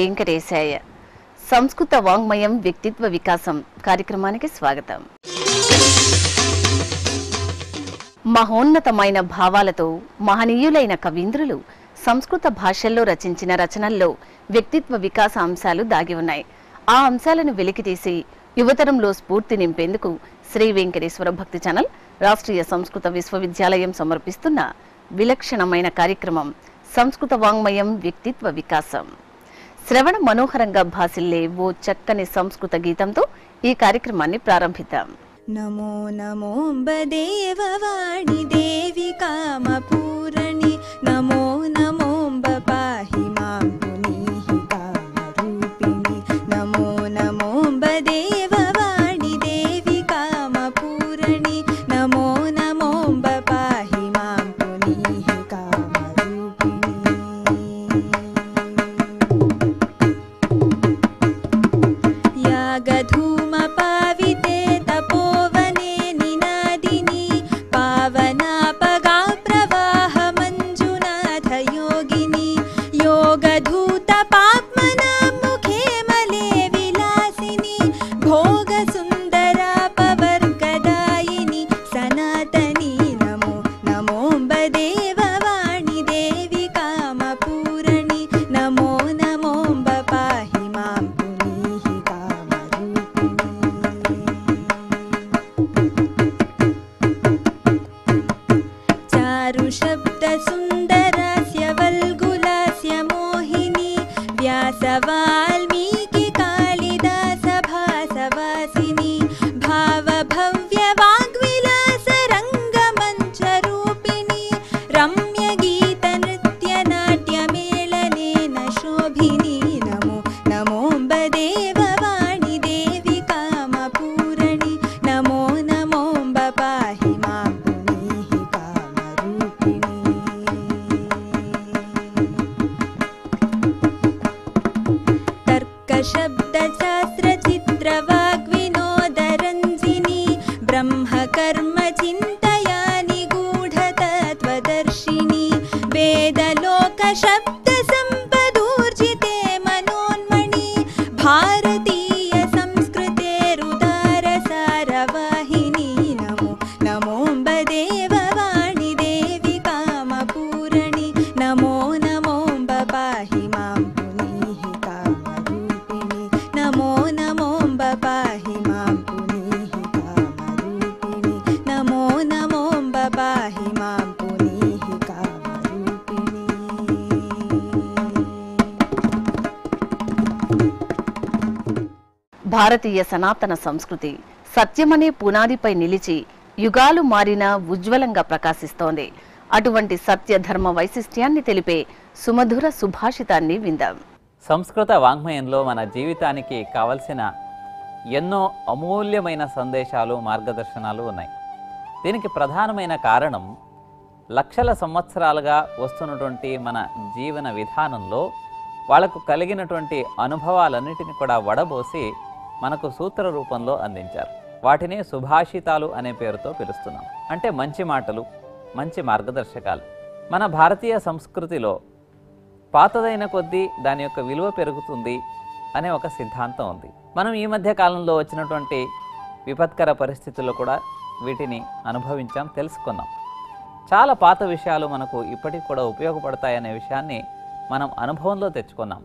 వెంకటేశాయ సంస్కృత వాంగ్మయం వ్యక్తిత్వ వికాసం కార్యక్రమానికి స్వాగతం మహోన్నతమైన భావాలతో మహనీయులైన కవీంద్రులు సంస్కృత భాషల్లో రచించిన రచనల్లో వ్యక్తిత్వ వికాస అంశాలు దాగి ఉన్నాయి ఆ అంశాలను వెలికితీసి యువతరంలో స్ఫూర్తి నింపేందుకు శ్రీ వెంకటేశ్వర భక్తి ఛానల్ రాష్ట్రీయ సంస్కృత విశ్వవిద్యాలయం సమర్పిస్తున్న విలక్షణమైన కార్యక్రమం సంస్కృత వాంగ్మయం వ్యక్తిత్వ వికాసం శ్రవణ మనోహరంగా భాసిల్లే ఓ చక్కని సంస్కృత గీతంతో ఈ కార్యక్రమాన్ని ప్రారంభిద్దాం नमो नमोऽम्ब देववाणि देवि कामपूरणि नमो नमोऽम्ब पाहि मां पुनीः कामरूपिणि नमो नमोऽम्ब देववाणि देवि कामपूरणि नमो नमोऽम्ब पाहि मां पुनीः कामरूपिणि यागधूमपाविते तपोवने निनादिनि पावनापगा प्रवाहमञ्जुनाथ योगिनि योगधूतपाप्मना मुखे मले विलासिनि भोगसुन्दरापवर्गदायिनि सनातनी नमो नमोऽम्ब देववाणि देवि कामपूरणि नमो नमोऽम्ब पाहि मां पुनीः चारुशब्दसुन्दरस्य वल्गुलास्य मोहिनी व्यासवाल्मीकि कालिदासभासवासिनि भावभव्यवाग्विलासरङ्गमञ्चरूपिणि रम्यगीतनृत्यनाट्यमेलनेन शोभिनी नमो नमोऽम्ब देववाणि देवि कामपूरणि नमो नमोऽम्ब पाहि मां पुनीः कामरूपिणि तर्कशब्दशास्त्रचित्रवाग्विनोदरञ्जिनी ब्रह्मकर्मचिन्तयानि गूढतत्त्वदर्शिनि वेदलोकशब्दसम्पदूर्जिते मनोन्मणि भारतीयसंस्कृतेरुदारसारवाहिनी नमो नमोऽम्ब देववाणि देवि कामपूरणि नमो नमोऽम्ब पाहि मां पुनीः कामरूपिणि नमो नमोऽम्ब पाहि मां पुनीः कामरूपिणि नमो नमोऽम्ब पाहि मां पुनीः कामरूपिणि భారతీయ సనాతన సంస్కృతి సత్యమనే పునాదిపై నిలిచి యుగాలు మారినా ఉజ్వలంగా ప్రకాశిస్తోంది అటువంటి సత్య ధర్మ వైశిష్ట్యాన్ని తెలిపే సుమధుర సుభాషితాన్ని విందాం సంస్కృత వాంగ్మయంలో మన జీవితానికి కావలసిన ఎన్నో అమూల్యమైన సందేశాలు మార్గదర్శనాలు ఉన్నాయి దీనికి ప్రధానమైన కారణం లక్షల సంవత్సరాలుగా వస్తున్నటువంటి మన జీవన విధానంలో వాళ్లకు కలిగినటువంటి అనుభవాలన్నిటిని కూడా వడబోసి మనకు సూత్ర రూపంలో అందించారు వాటిని సుభాషితాలు అనే పేరుతో పిలుస్తున్నాం అంటే మంచి మాటలు మంచి మార్గదర్శకాలు మన భారతీయ సంస్కృతిలో పాతదైన కొద్దీ దాని యొక్క విలువ పెరుగుతుంది అనే ఒక సిద్ధాంతం ఉంది మనం ఈ మధ్య కాలంలో వచ్చినటువంటి విపత్కర పరిస్థితుల్లో కూడా వీటిని అనుభవించాం తెలుసుకున్నాం చాలా పాత విషయాలు మనకు ఇప్పటికి కూడా ఉపయోగపడతాయనే విషయాన్ని మనం అనుభవంలో తెచ్చుకున్నాం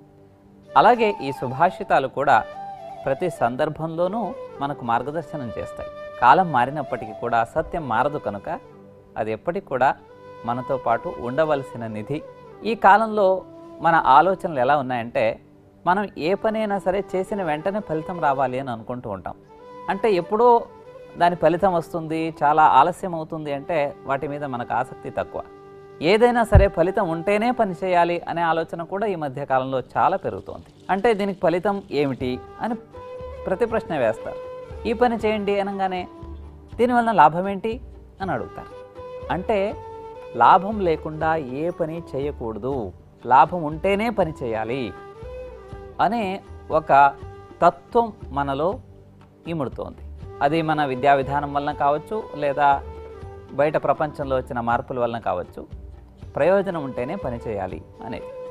అలాగే ఈ సుభాషితాలు కూడా ప్రతి సందర్భంలోనూ మనకు మార్గదర్శనం చేస్తాయి కాలం మారినప్పటికీ కూడా సత్యం మారదు కనుక అది ఎప్పటికి కూడా మనతో పాటు ఉండవలసిన నిధి ఈ కాలంలో మన ఆలోచనలు ఎలా ఉన్నాయంటే మనం ఏ పనైనా సరే చేసిన వెంటనే ఫలితం రావాలి అని అనుకుంటూ ఉంటాం అంటే ఎప్పుడో దాని ఫలితం వస్తుంది చాలా ఆలస్యం అవుతుంది అంటే వాటి మీద మనకు ఆసక్తి తక్కువ ఏదైనా సరే ఫలితం ఉంటేనే పని చేయాలి అనే ఆలోచన కూడా ఈ మధ్య కాలంలో చాలా పెరుగుతోంది అంటే దీనికి ఫలితం ఏమిటి అని ప్రతి ప్రశ్న వేస్తారు ఈ పని చేయండి అనగానే దీనివలన లాభం ఏంటి అని అడుగుతారు అంటే లాభం లేకుండా ఏ పని చేయకూడదు లాభం ఉంటేనే పని చేయాలి అనే ఒక తత్వం మనలో ఇముడుతోంది అది మన విద్యా విధానం వలన కావచ్చు లేదా బయట ప్రపంచంలో వచ్చిన మార్పుల వలన కావచ్చు ప్రయోజనం ఉంటేనే పని చేయాలి అనేది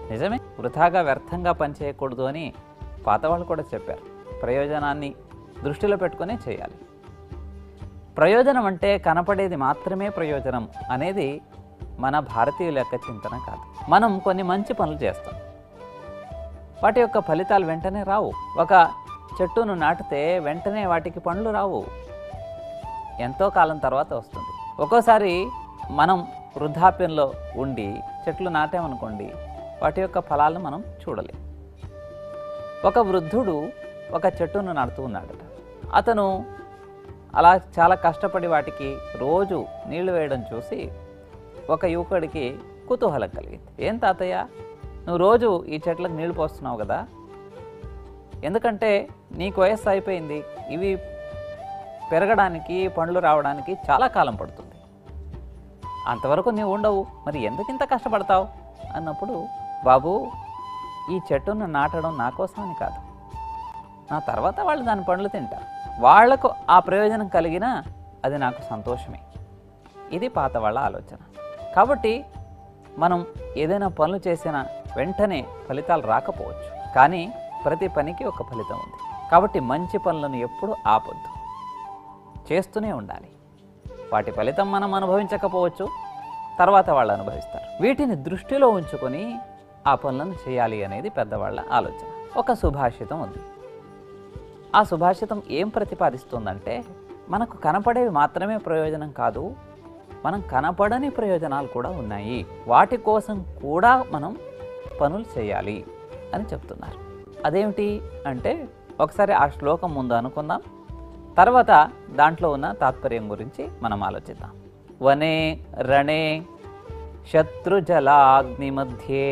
నిజమే వృథాగా వ్యర్థంగా పనిచేయకూడదు అని పాతవాళ్ళు కూడా చెప్పారు ప్రయోజనాన్ని దృష్టిలో పెట్టుకునే చేయాలి ప్రయోజనం అంటే కనపడేది మాత్రమే ప్రయోజనం అనేది మన భారతీయుల యొక్క చింతన కాదు మనం కొన్ని మంచి పనులు చేస్తాం వాటి యొక్క ఫలితాలు వెంటనే రావు ఒక చెట్టును నాటితే వెంటనే వాటికి పండ్లు రావు ఎంతో కాలం తర్వాత వస్తుంది ఒక్కోసారి మనం వృద్ధాప్యంలో ఉండి చెట్లు నాటామనుకోండి వాటి యొక్క ఫలాలను మనం చూడలేం ఒక వృద్ధుడు ఒక చెట్టును నాటుతూ ఉన్నాడట అతను అలా చాలా కష్టపడి వాటికి రోజు నీళ్లు వేయడం చూసి ఒక యువకుడికి కుతూహలం కలిగింది ఏం తాతయ్య నువ్వు రోజు ఈ చెట్లకు నీళ్లు పోస్తున్నావు కదా ఎందుకంటే నీకు వయస్సు అయిపోయింది ఇవి పెరగడానికి పండ్లు రావడానికి చాలా కాలం పడుతుంది అంతవరకు నీవు ఉండవు మరి ఎందుకు ఇంత కష్టపడతావు అన్నప్పుడు బాబు ఈ చెట్టును నాటడం నా కోసమని కాదు నా తర్వాత వాళ్ళు దాని పండ్లు తింటారు వాళ్లకు ఆ ప్రయోజనం కలిగినా అది నాకు సంతోషమే ఇది పాత వాళ్ళ ఆలోచన కాబట్టి మనం ఏదైనా పనులు చేసిన వెంటనే ఫలితాలు రాకపోవచ్చు కానీ ప్రతి పనికి ఒక ఫలితం ఉంది కాబట్టి మంచి పనులను ఎప్పుడూ ఆపొద్దు చేస్తూనే ఉండాలి వాటి ఫలితం మనం అనుభవించకపోవచ్చు తర్వాత వాళ్ళు అనుభవిస్తారు వీటిని దృష్టిలో ఉంచుకొని ఆ పనులను చేయాలి అనేది పెద్దవాళ్ళ ఆలోచన ఒక సుభాషితం ఉంది ఆ సుభాషితం ఏం ప్రతిపాదిస్తుందంటే మనకు కనపడేవి మాత్రమే ప్రయోజనం కాదు మనం కనపడని ప్రయోజనాలు కూడా ఉన్నాయి వాటి కోసం కూడా మనం పనులు చేయాలి అని చెప్తున్నారు అదేమిటి అంటే ఒకసారి ఆ శ్లోకం ముందు అనుకుందాం తర్వాత దాంట్లో ఉన్న తాత్పర్యం గురించి మనం ఆలోచిద్దాం వనే రణే శత్రుజలాగ్ని మధ్యే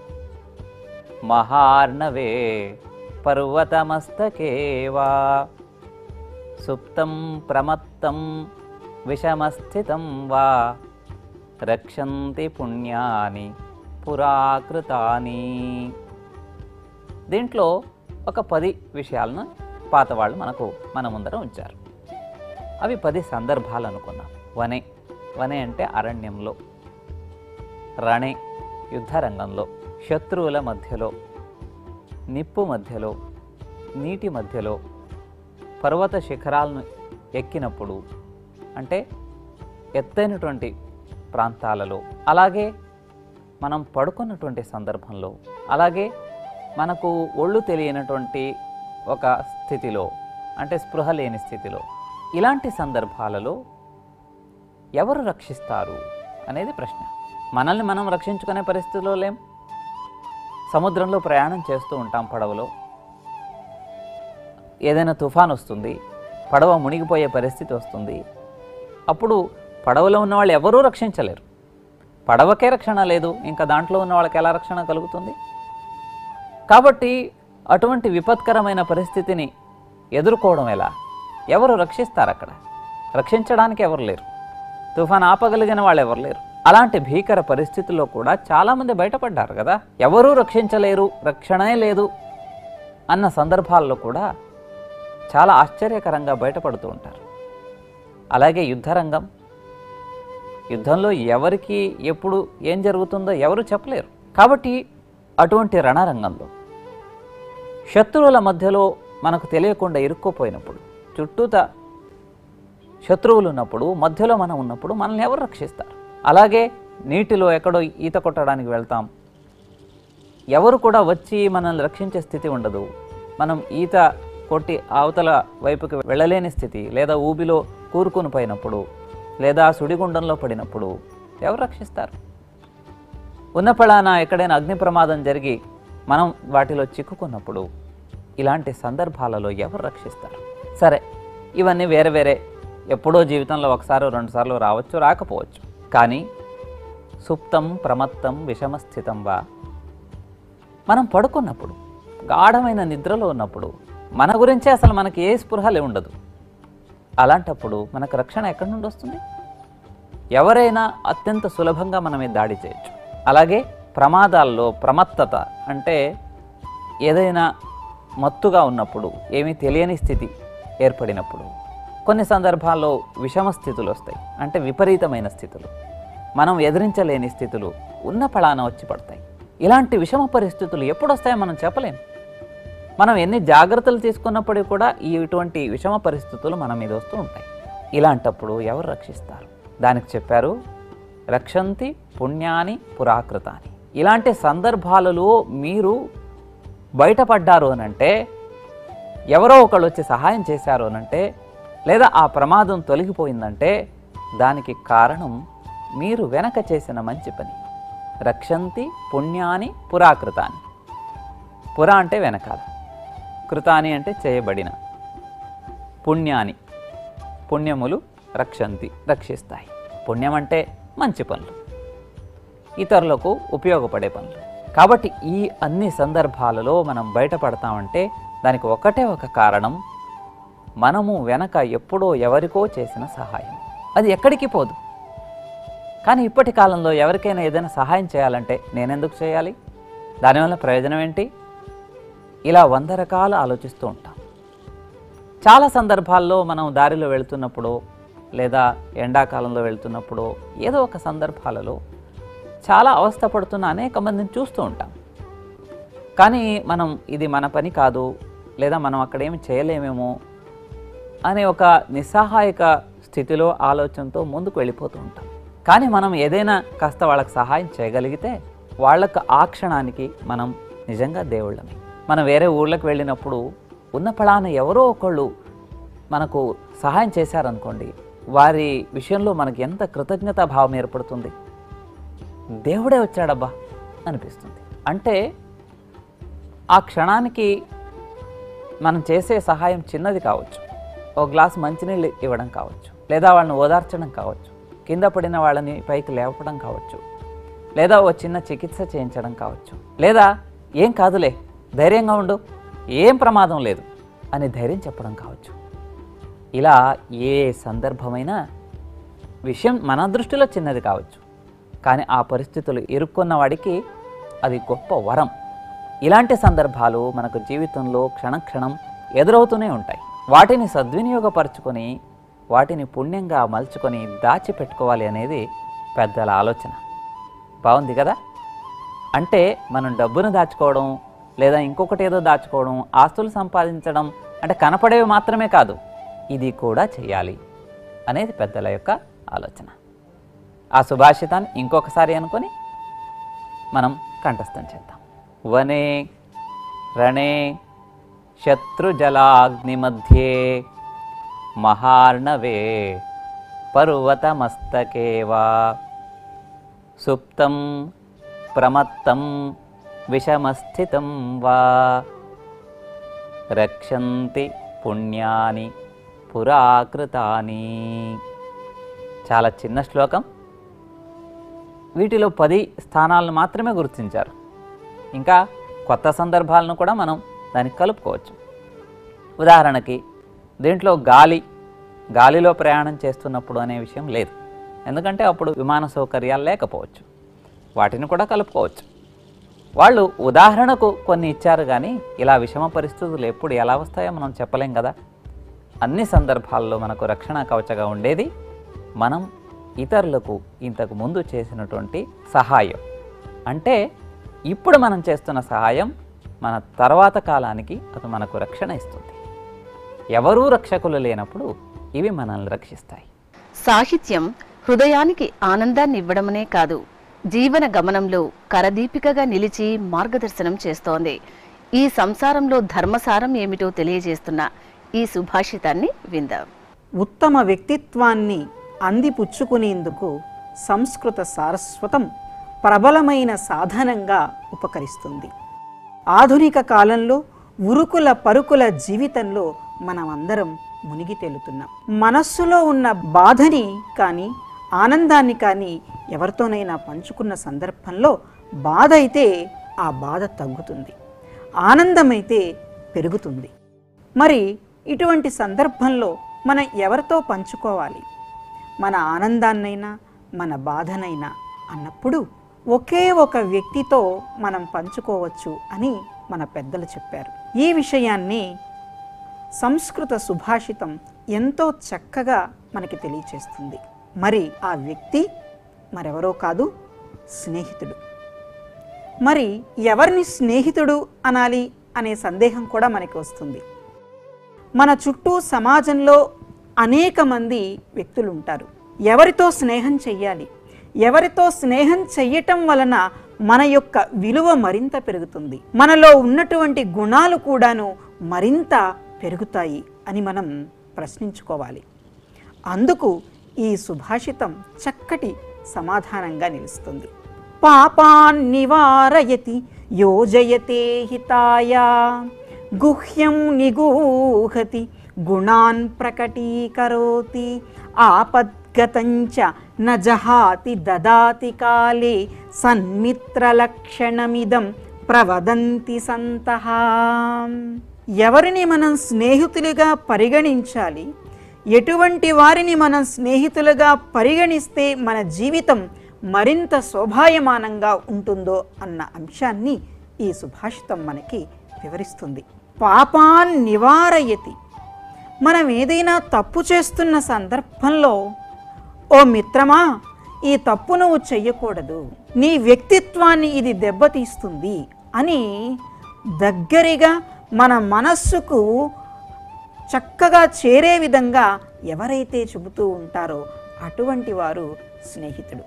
మహార్ణవే పర్వతమస్తకే వా సుప్తం ప్రమత్తం విషమస్థితం వా రక్షంతి పుణ్యాని పురాకృతాని దీంట్లో ఒక పది విషయాలను పాతవాళ్ళు మనకు మన ముందర ఉంచారు అవి పది సందర్భాలు అనుకున్నాం వనే వనే అంటే అరణ్యంలో రణే యుద్ధరంగంలో శత్రువుల మధ్యలో నిప్పు మధ్యలో నీటి మధ్యలో పర్వత శిఖరాలను ఎక్కినప్పుడు అంటే ఎత్తైనటువంటి ప్రాంతాలలో అలాగే మనం పడుకున్నటువంటి సందర్భంలో అలాగే మనకు ఒళ్ళు తెలియనటువంటి ఒక స్థితిలో అంటే స్పృహ లేని స్థితిలో ఇలాంటి సందర్భాలలో ఎవరు రక్షిస్తారు అనేది ప్రశ్న మనల్ని మనం రక్షించుకునే పరిస్థితిలో లేం సముద్రంలో ప్రయాణం చేస్తూ ఉంటాం పడవలో ఏదైనా తుఫాన్ వస్తుంది పడవ మునిగిపోయే పరిస్థితి వస్తుంది అప్పుడు పడవలో ఉన్న వాళ్ళు ఎవరూ రక్షించలేరు పడవకే రక్షణ లేదు ఇంకా దాంట్లో ఉన్న వాళ్ళకి ఎలా రక్షణ కలుగుతుంది కాబట్టి అటువంటి విపత్కరమైన పరిస్థితిని ఎదుర్కోవడం ఎలా ఎవరు రక్షిస్తారు అక్కడ రక్షించడానికి ఎవరు లేరు తుఫాన్ ఆపగలిగిన వాళ్ళు ఎవరు లేరు అలాంటి భీకర పరిస్థితుల్లో కూడా చాలామంది బయటపడ్డారు కదా ఎవరూ రక్షించలేరు రక్షణే లేదు అన్న సందర్భాల్లో కూడా చాలా ఆశ్చర్యకరంగా బయటపడుతూ ఉంటారు అలాగే యుద్ధరంగం యుద్ధంలో ఎవరికి ఎప్పుడు ఏం జరుగుతుందో ఎవరు చెప్పలేరు కాబట్టి అటువంటి రణరంగంలో శత్రువుల మధ్యలో మనకు తెలియకుండా ఇరుక్కుపోయినప్పుడు చుట్టూత శత్రువులు ఉన్నప్పుడు మధ్యలో మనం ఉన్నప్పుడు మనల్ని ఎవరు రక్షిస్తారు అలాగే నీటిలో ఎక్కడో ఈత కొట్టడానికి వెళ్తాం ఎవరు కూడా వచ్చి మనల్ని రక్షించే స్థితి ఉండదు మనం ఈత కొట్టి అవతల వైపుకి వెళ్ళలేని స్థితి లేదా ఊబిలో కూరుకుని పోయినప్పుడు లేదా సుడిగుండంలో పడినప్పుడు ఎవరు రక్షిస్తారు ఉన్న పళాన ఎక్కడైనా అగ్ని ప్రమాదం జరిగి మనం వాటిలో చిక్కుకున్నప్పుడు ఇలాంటి సందర్భాలలో ఎవరు రక్షిస్తారు సరే ఇవన్నీ వేరే వేరే ఎప్పుడో జీవితంలో ఒకసారి రెండుసార్లు రావచ్చు రాకపోవచ్చు కానీ సుప్తం ప్రమత్తం విషమస్థితం వా మనం పడుకున్నప్పుడు గాఢమైన నిద్రలో ఉన్నప్పుడు మన గురించే అసలు మనకి ఏ స్పృహలే ఉండదు అలాంటప్పుడు మనకు రక్షణ ఎక్కడి నుండి వస్తుంది ఎవరైనా అత్యంత సులభంగా మన మీద దాడి చేయొచ్చు అలాగే ప్రమాదాల్లో ప్రమత్తత అంటే ఏదైనా మత్తుగా ఉన్నప్పుడు ఏమీ తెలియని స్థితి ఏర్పడినప్పుడు కొన్ని సందర్భాల్లో విషమ స్థితులు వస్తాయి అంటే విపరీతమైన స్థితులు మనం ఎదిరించలేని స్థితులు ఉన్న పళాన వచ్చి పడతాయి ఇలాంటి విషమ పరిస్థితులు ఎప్పుడు వస్తాయో మనం చెప్పలేం మనం ఎన్ని జాగ్రత్తలు తీసుకున్నప్పటికీ కూడా ఈ ఇటువంటి విషమ పరిస్థితులు మన మీద వస్తూ ఉంటాయి ఇలాంటప్పుడు ఎవరు రక్షిస్తారు దానికి చెప్పారు రక్షంతి పుణ్యాని పురాకృతాని ఇలాంటి సందర్భాలలో మీరు బయటపడ్డారు అనంటే ఎవరో ఒకళ్ళు వచ్చి సహాయం చేశారు అనంటే లేదా ఆ ప్రమాదం తొలగిపోయిందంటే దానికి కారణం మీరు వెనక చేసిన మంచి పని రక్షంతి పుణ్యాని పురాకృతాని పుర అంటే వెనకాల కృతాని అంటే చేయబడిన పుణ్యాని పుణ్యములు రక్షంతి రక్షిస్తాయి పుణ్యం అంటే మంచి పనులు ఇతరులకు ఉపయోగపడే పనులు కాబట్టి ఈ అన్ని సందర్భాలలో మనం బయటపడతామంటే దానికి ఒకటే ఒక కారణం మనము వెనక ఎప్పుడో ఎవరికో చేసిన సహాయం అది ఎక్కడికి పోదు కానీ ఇప్పటి కాలంలో ఎవరికైనా ఏదైనా సహాయం చేయాలంటే నేనెందుకు చేయాలి దానివల్ల ప్రయోజనం ఏంటి ఇలా వంద రకాలు ఆలోచిస్తూ ఉంటాం చాలా సందర్భాల్లో మనం దారిలో వెళ్తున్నప్పుడు లేదా ఎండాకాలంలో వెళ్తున్నప్పుడు ఏదో ఒక సందర్భాలలో చాలా అవస్థపడుతున్న అనేక మందిని చూస్తూ ఉంటాం కానీ మనం ఇది మన పని కాదు లేదా మనం అక్కడేమి చేయలేమేమో అనే ఒక నిస్సహాయక స్థితిలో ఆలోచనతో ముందుకు వెళ్ళిపోతూ ఉంటాం కానీ మనం ఏదైనా కాస్త వాళ్ళకి సహాయం చేయగలిగితే వాళ్ళకు ఆ క్షణానికి మనం నిజంగా దేవుళ్ళమే మనం వేరే ఊళ్ళకి వెళ్ళినప్పుడు ఉన్న ఫలాన ఎవరో ఒకళ్ళు మనకు సహాయం చేశారనుకోండి వారి విషయంలో మనకి ఎంత కృతజ్ఞతా భావం ఏర్పడుతుంది దేవుడే వచ్చాడబ్బా అనిపిస్తుంది అంటే ఆ క్షణానికి మనం చేసే సహాయం చిన్నది కావచ్చు ఒక గ్లాస్ మంచినీళ్ళు ఇవ్వడం కావచ్చు లేదా వాళ్ళని ఓదార్చడం కావచ్చు కింద పడిన వాళ్ళని పైకి లేపడం కావచ్చు లేదా ఓ చిన్న చికిత్స చేయించడం కావచ్చు లేదా ఏం కాదులే ధైర్యంగా ఉండు ఏం ప్రమాదం లేదు అని ధైర్యం చెప్పడం కావచ్చు ఇలా ఏ సందర్భమైనా విషయం మన దృష్టిలో చిన్నది కావచ్చు కానీ ఆ పరిస్థితులు ఇరుక్కున్న వాడికి అది గొప్ప వరం ఇలాంటి సందర్భాలు మనకు జీవితంలో క్షణక్షణం ఎదురవుతూనే ఉంటాయి వాటిని సద్వినియోగపరచుకొని వాటిని పుణ్యంగా మలుచుకొని దాచిపెట్టుకోవాలి అనేది పెద్దల ఆలోచన బాగుంది కదా అంటే మనం డబ్బును దాచుకోవడం లేదా ఇంకొకటి ఏదో దాచుకోవడం ఆస్తులు సంపాదించడం అంటే కనపడేవి మాత్రమే కాదు ఇది కూడా చేయాలి అనేది పెద్దల యొక్క ఆలోచన ఆ సుభాషితాన్ని ఇంకొకసారి అనుకొని మనం కంఠస్థం చేద్దాం వనే రణే శత్రుజలాగ్నిమధ్యే మహార్ణవే పర్వతమస్తకే వా సుప్తం ప్రమత్తం విషమస్థితం వా రక్షంతి పుణ్యాని పురాకృతాని చాలా చిన్న శ్లోకం వీటిలో పది స్థానాలను మాత్రమే గుర్తించారు ఇంకా కొత్త సందర్భాలను కూడా మనం దానికి కలుపుకోవచ్చు ఉదాహరణకి దీంట్లో గాలి గాలిలో ప్రయాణం చేస్తున్నప్పుడు అనే విషయం లేదు ఎందుకంటే అప్పుడు విమాన సౌకర్యాలు లేకపోవచ్చు వాటిని కూడా కలుపుకోవచ్చు వాళ్ళు ఉదాహరణకు కొన్ని ఇచ్చారు కానీ ఇలా విషమ పరిస్థితులు ఎప్పుడు ఎలా వస్తాయో మనం చెప్పలేం కదా అన్ని సందర్భాల్లో మనకు రక్షణ కవచగా ఉండేది మనం ఇతరులకు ఇంతకు ముందు చేసినటువంటి సహాయం అంటే ఇప్పుడు మనం చేస్తున్న సహాయం మన తర్వాత కాలానికి అది మనకు రక్షణ ఇస్తుంది ఎవరూ రక్షకులు లేనప్పుడు ఇవి మనల్ని రక్షిస్తాయి సాహిత్యం హృదయానికి ఆనందాన్ని ఇవ్వడమనే కాదు జీవన గమనంలో కరదీపికగా నిలిచి మార్గదర్శనం చేస్తోంది ఈ సంసారంలో ధర్మసారం ఏమిటో తెలియజేస్తున్న ఈ సుభాషితాన్ని విందాం ఉత్తమ వ్యక్తిత్వాన్ని అందిపుచ్చుకునేందుకు సంస్కృత సారస్వతం ప్రబలమైన సాధనంగా ఉపకరిస్తుంది ఆధునిక కాలంలో ఉరుకుల పరుకుల జీవితంలో మనమందరం మునిగి తేలుతున్నాం మనస్సులో ఉన్న బాధని కానీ ఆనందాన్ని కానీ ఎవరితోనైనా పంచుకున్న సందర్భంలో బాధ అయితే ఆ బాధ తగ్గుతుంది ఆనందమైతే పెరుగుతుంది మరి ఇటువంటి సందర్భంలో మనం ఎవరితో పంచుకోవాలి మన ఆనందాన్నైనా మన బాధనైనా అన్నప్పుడు ఒకే ఒక వ్యక్తితో మనం పంచుకోవచ్చు అని మన పెద్దలు చెప్పారు ఈ విషయాన్ని సంస్కృత సుభాషితం ఎంతో చక్కగా మనకి తెలియచేస్తుంది మరి ఆ వ్యక్తి మరెవరో కాదు స్నేహితుడు మరి ఎవరిని స్నేహితుడు అనాలి అనే సందేహం కూడా మనకి వస్తుంది మన చుట్టూ సమాజంలో అనేక మంది వ్యక్తులు ఉంటారు ఎవరితో స్నేహం చెయ్యాలి ఎవరితో స్నేహం చెయ్యటం వలన మన యొక్క విలువ మరింత పెరుగుతుంది మనలో ఉన్నటువంటి గుణాలు కూడాను మరింత పెరుగుతాయి అని మనం ప్రశ్నించుకోవాలి అందుకు ఈ సుభాషితం చక్కటి సమాధానంగా నిలుస్తుంది పాపాన్ నివారయతి యోజయతే హితాయ గుహ్యం నిగూహతి గుణాన్ ప్రకటీకరోతి ఆపద్గతంచ న జహాతి దదాతి కాలే సన్మిత్రలక్షణమిదం ప్రవదంతి సంతః ఎవరిని మనం స్నేహితులుగా పరిగణించాలి ఎటువంటి వారిని మనం స్నేహితులుగా పరిగణిస్తే మన జీవితం మరింత శోభాయమానంగా ఉంటుందో అన్న అంశాన్ని ఈ సుభాషితం మనకి వివరిస్తుంది పాపాన్ నివారయతి మనం ఏదైనా తప్పు చేస్తున్న సందర్భంలో ఓ మిత్రమా ఈ తప్పు నువ్వు చెయ్యకూడదు నీ వ్యక్తిత్వాన్ని ఇది దెబ్బతీస్తుంది అని దగ్గరగా మన మనస్సుకు చక్కగా చేరే విధంగా ఎవరైతే చెబుతూ ఉంటారో అటువంటి వారు స్నేహితుడు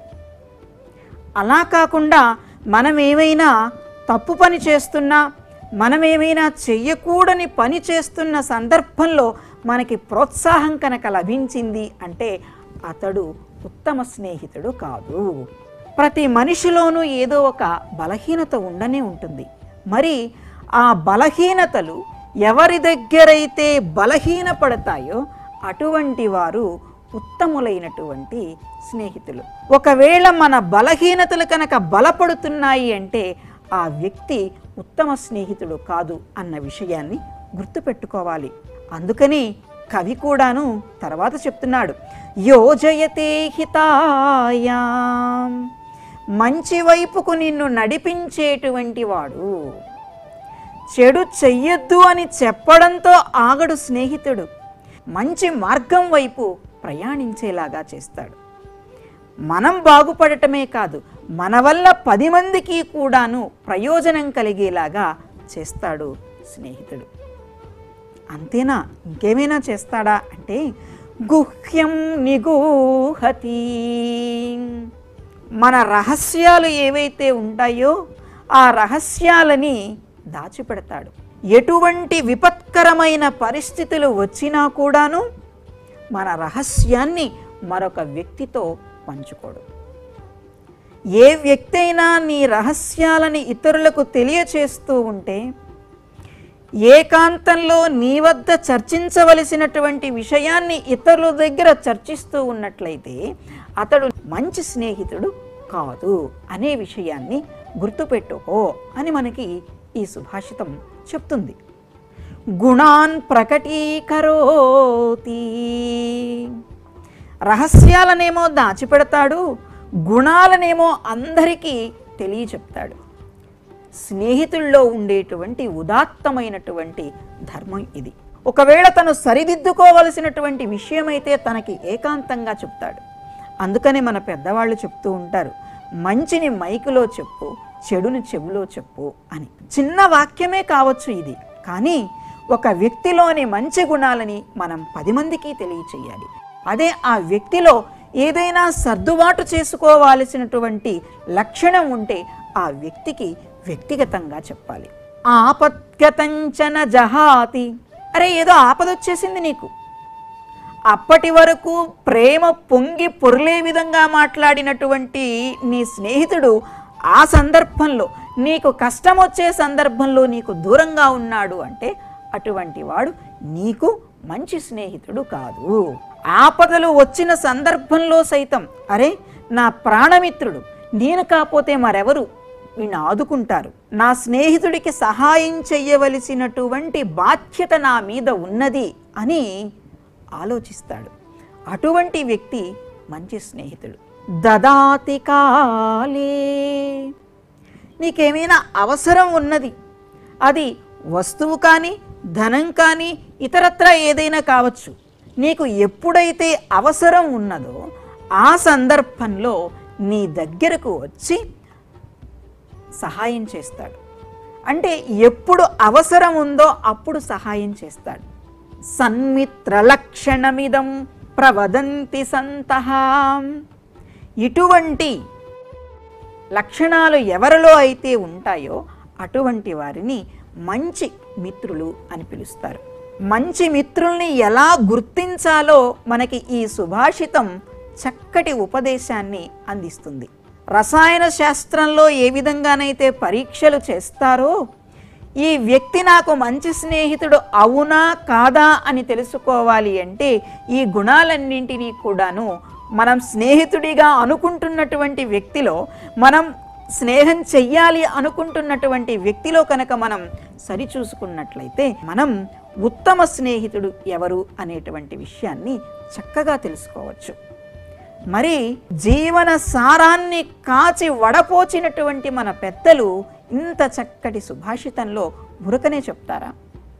అలా కాకుండా మనం ఏమైనా తప్పు పని చేస్తున్నా మనం ఏమైనా చెయ్యకూడని పని చేస్తున్న సందర్భంలో మనకి ప్రోత్సాహం కనుక లభించింది అంటే అతడు ఉత్తమ స్నేహితుడు కాదు ప్రతి మనిషిలోనూ ఏదో ఒక బలహీనత ఉండనే ఉంటుంది మరి ఆ బలహీనతలు ఎవరి దగ్గరైతే బలహీనపడతాయో అటువంటి వారు ఉత్తములైనటువంటి స్నేహితులు ఒకవేళ మన బలహీనతలు కనుక బలపడుతున్నాయి అంటే ఆ వ్యక్తి ఉత్తమ స్నేహితుడు కాదు అన్న విషయాన్ని గుర్తుపెట్టుకోవాలి అందుకని కవి కూడాను తర్వాత చెప్తున్నాడు యోజయతే హితాయా మంచి వైపుకు నిన్ను నడిపించేటువంటి వాడు చెడు చెయ్యొద్దు అని చెప్పడంతో ఆగడు స్నేహితుడు మంచి మార్గం వైపు ప్రయాణించేలాగా చేస్తాడు మనం బాగుపడటమే కాదు మన వల్ల పది మందికి కూడాను ప్రయోజనం కలిగేలాగా చేస్తాడు స్నేహితుడు అంతేనా ఇంకేమైనా చేస్తాడా అంటే గుహ్యం నిగూహతి మన రహస్యాలు ఏవైతే ఉంటాయో ఆ రహస్యాలని దాచిపెడతాడు ఎటువంటి విపత్కరమైన పరిస్థితులు వచ్చినా కూడాను మన రహస్యాన్ని మరొక వ్యక్తితో పంచుకోడు ఏ వ్యక్తి అయినా నీ రహస్యాలని ఇతరులకు తెలియచేస్తూ ఉంటే ఏకాంతంలో నీ వద్ద చర్చించవలసినటువంటి విషయాన్ని ఇతరుల దగ్గర చర్చిస్తూ ఉన్నట్లయితే అతడు మంచి స్నేహితుడు కాదు అనే విషయాన్ని గుర్తుపెట్టుకో అని మనకి ఈ సుభాషితం చెప్తుంది గుణాన్ ప్రకటీకరోతి రహస్యాలనేమో దాచిపెడతాడు గుణాలనేమో అందరికీ తెలియచెప్తాడు స్నేహితుల్లో ఉండేటువంటి ఉదాత్తమైనటువంటి ధర్మం ఇది ఒకవేళ తను సరిదిద్దుకోవలసినటువంటి విషయమైతే తనకి ఏకాంతంగా చెప్తాడు అందుకనే మన పెద్దవాళ్ళు చెప్తూ ఉంటారు మంచిని మైకులో చెప్పు చెడుని చెవులో చెప్పు అని చిన్న వాక్యమే కావచ్చు ఇది కానీ ఒక వ్యక్తిలోని మంచి గుణాలని మనం పది మందికి తెలియచేయాలి అదే ఆ వ్యక్తిలో ఏదైనా సర్దుబాటు చేసుకోవాల్సినటువంటి లక్షణం ఉంటే ఆ వ్యక్తికి వ్యక్తిగతంగా చెప్పాలి ఆపద్గతంచన జహాతి అరే ఏదో ఆపదొచ్చేసింది నీకు అప్పటి వరకు ప్రేమ పొంగి పొర్లే విధంగా మాట్లాడినటువంటి నీ స్నేహితుడు ఆ సందర్భంలో నీకు కష్టం వచ్చే సందర్భంలో నీకు దూరంగా ఉన్నాడు అంటే అటువంటి వాడు నీకు మంచి స్నేహితుడు కాదు ఆపదలు వచ్చిన సందర్భంలో సైతం అరే నా ప్రాణమిత్రుడు నేను కాకపోతే మరెవరు వీణ్ణి ఆదుకుంటారు నా స్నేహితుడికి సహాయం చెయ్యవలసినటువంటి బాధ్యత నా మీద ఉన్నది అని ఆలోచిస్తాడు అటువంటి వ్యక్తి మంచి స్నేహితుడు దదాతి కాలే నీకేమైనా అవసరం ఉన్నది అది వస్తువు కానీ ధనం కానీ ఇతరత్ర ఏదైనా కావచ్చు నీకు ఎప్పుడైతే అవసరం ఉన్నదో ఆ సందర్భంలో నీ దగ్గరకు వచ్చి సహాయం చేస్తాడు అంటే ఎప్పుడు అవసరం ఉందో అప్పుడు సహాయం చేస్తాడు సన్మిత్ర లక్షణమిదం ప్రవదంతి సంతహ ఇటువంటి లక్షణాలు ఎవరిలో అయితే ఉంటాయో అటువంటి వారిని మంచి మిత్రులు అని పిలుస్తారు మంచి మిత్రుల్ని ఎలా గుర్తించాలో మనకి ఈ సుభాషితం చక్కటి ఉపదేశాన్ని అందిస్తుంది రసాయన శాస్త్రంలో ఏ విధంగానైతే పరీక్షలు చేస్తారో ఈ వ్యక్తి నాకు మంచి స్నేహితుడు అవునా కాదా అని తెలుసుకోవాలి అంటే ఈ గుణాలన్నింటినీ కూడాను మనం స్నేహితుడిగా అనుకుంటున్నటువంటి వ్యక్తిలో మనం స్నేహం చెయ్యాలి అనుకుంటున్నటువంటి వ్యక్తిలో కనుక మనం సరిచూసుకున్నట్లయితే మనం ఉత్తమ స్నేహితుడు ఎవరు అనేటువంటి విషయాన్ని చక్కగా తెలుసుకోవచ్చు మరి జీవన సారాన్ని కాచి వడపోచినటువంటి మన పెద్దలు ఇంత చక్కటి సుభాషితంలో బురకనే చెప్తారా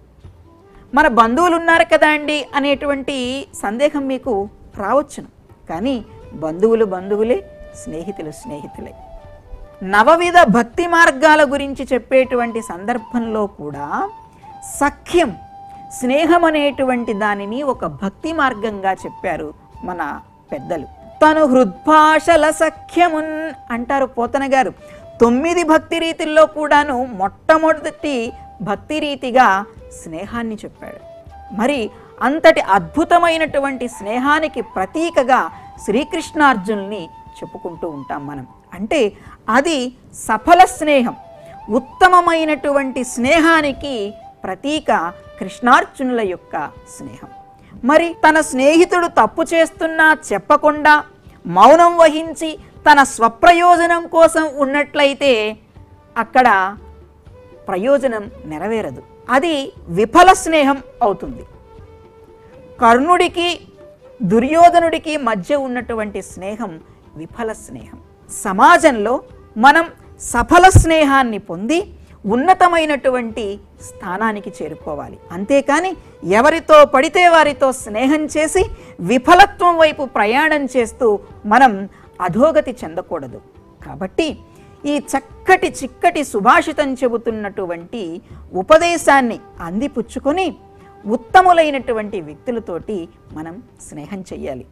మన బంధువులు ఉన్నారు కదా అండి అనేటువంటి సందేహం మీకు రావచ్చును కానీ బంధువులు బంధువులే స్నేహితులు స్నేహితులే నవవిధ భక్తి మార్గాల గురించి చెప్పేటువంటి సందర్భంలో కూడా సఖ్యం స్నేహం అనేటువంటి దానిని ఒక భక్తి మార్గంగా చెప్పారు మన పెద్దలు తను హృద్భాషల సఖ్యమున్ అంటారు పోతన గారు తొమ్మిది భక్తి రీతుల్లో కూడాను మొట్టమొదటి భక్తి రీతిగా స్నేహాన్ని చెప్పాడు మరి అంతటి అద్భుతమైనటువంటి స్నేహానికి ప్రతీకగా శ్రీకృష్ణార్జునుల్ని చెప్పుకుంటూ ఉంటాం మనం అంటే అది సఫల స్నేహం ఉత్తమమైనటువంటి స్నేహానికి ప్రతీక కృష్ణార్జునుల యొక్క స్నేహం మరి తన స్నేహితుడు తప్పు చేస్తున్నా చెప్పకుండా మౌనం వహించి తన స్వప్రయోజనం కోసం ఉన్నట్లయితే అక్కడ ప్రయోజనం నెరవేరదు అది విఫల స్నేహం అవుతుంది కర్ణుడికి దుర్యోధనుడికి మధ్య ఉన్నటువంటి స్నేహం విఫల స్నేహం సమాజంలో మనం సఫల స్నేహాన్ని పొంది ఉన్నతమైనటువంటి స్థానానికి చేరుకోవాలి అంతేకాని ఎవరితో పడితే వారితో స్నేహం చేసి విఫలత్వం వైపు ప్రయాణం చేస్తూ మనం అధోగతి చెందకూడదు కాబట్టి ఈ చక్కటి చిక్కటి సుభాషితం చెబుతున్నటువంటి ఉపదేశాన్ని అందిపుచ్చుకొని ఉత్తములైనటువంటి వ్యక్తులతోటి మనం స్నేహం చెయ్యాలి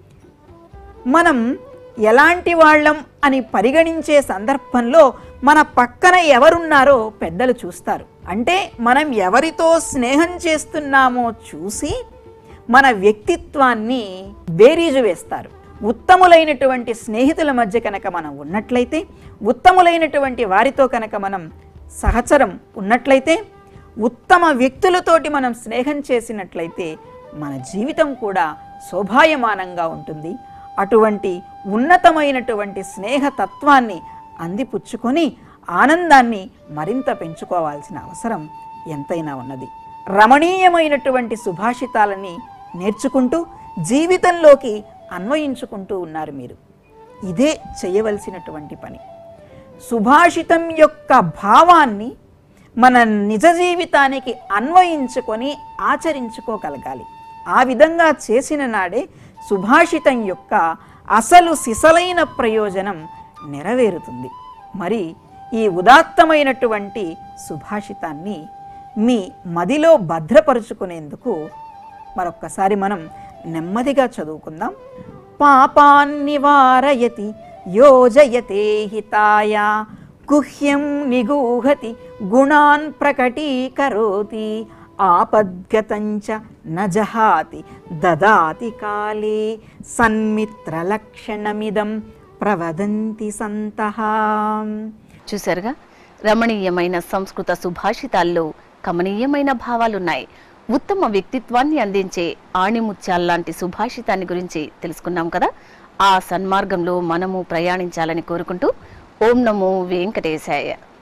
మనం ఎలాంటి వాళ్ళం అని పరిగణించే సందర్భంలో మన పక్కన ఎవరున్నారో పెద్దలు చూస్తారు అంటే మనం ఎవరితో స్నేహం చేస్తున్నామో చూసి మన వ్యక్తిత్వాన్ని బేరీజు వేస్తారు ఉత్తములైనటువంటి స్నేహితుల మధ్య కనుక మనం ఉన్నట్లయితే ఉత్తములైనటువంటి వారితో కనుక మనం సహచరం ఉన్నట్లయితే ఉత్తమ వ్యక్తులతోటి మనం స్నేహం చేసినట్లయితే మన జీవితం కూడా శోభాయమానంగా ఉంటుంది అటువంటి ఉన్నతమైనటువంటి స్నేహతత్వాన్ని అందిపుచ్చుకొని ఆనందాన్ని మరింత పెంచుకోవాల్సిన అవసరం ఎంతైనా ఉన్నది రమణీయమైనటువంటి సుభాషితాలని నేర్చుకుంటూ జీవితంలోకి అన్వయించుకుంటూ ఉన్నారు మీరు ఇదే చేయవలసినటువంటి పని సుభాషితం యొక్క భావాన్ని మన నిజ జీవితానికి అన్వయించుకొని ఆచరించుకోగలగాలి ఆ విధంగా చేసిన నాడే సుభాషితం యొక్క అసలు సిసలైన ప్రయోజనం నెరవేరుతుంది మరి ఈ ఉదాత్తమైనటువంటి సుభాషితాన్ని మీ మదిలో భద్రపరుచుకునేందుకు మరొక్కసారి మనం నెమ్మదిగా చదువుకుందాం పాపాన్నివారయతి యోజయతే హితాయ గుహ్యం నిగూహతి గుణాన్ ప్రకటీకరోతి ఆపద్గతంచ నజహాతి దదాతి కాలే సన్మిత్రలక్షణమిదం ప్రవదంతి సంతః చూసారుగా రమణీయమైన సంస్కృత సుభాషితాల్లో కమనీయమైన భావాలున్నాయి ఉత్తమ వ్యక్తిత్వాన్ని అందించే ఆణిముత్యాల్లాంటి సుభాషితాన్ని గురించి తెలుసుకున్నాం కదా ఆ సన్మార్గంలో మనము ప్రయాణించాలని కోరుకుంటూ ఓం నమో వెంకటేశాయ